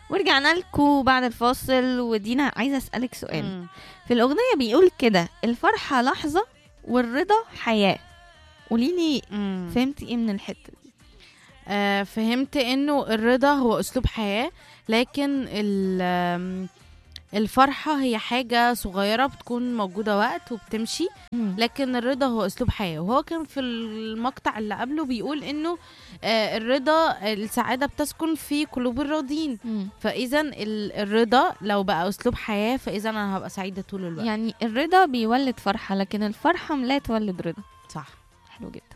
ورجعنا لكم بعد الفاصل ودينا عايزه اسالك سؤال مم. في الاغنيه بيقول كده الفرحه لحظه والرضا حياه قولي لي مم. فهمتي ايه من الحته دي آه فهمت انه الرضا هو اسلوب حياه لكن ال- آم، الفرحه هي حاجه صغيره بتكون موجوده وقت وبتمشي لكن الرضا هو اسلوب حياه وهو كان في المقطع اللي قبله بيقول انه آه الرضا السعاده بتسكن في قلوب الراضين مم. فاذا ال- الرضا لو بقى اسلوب حياه فاذا انا هبقى سعيده طول الوقت يعني الرضا بيولد فرحه لكن الفرحه لا تولد رضا صح حلو جدا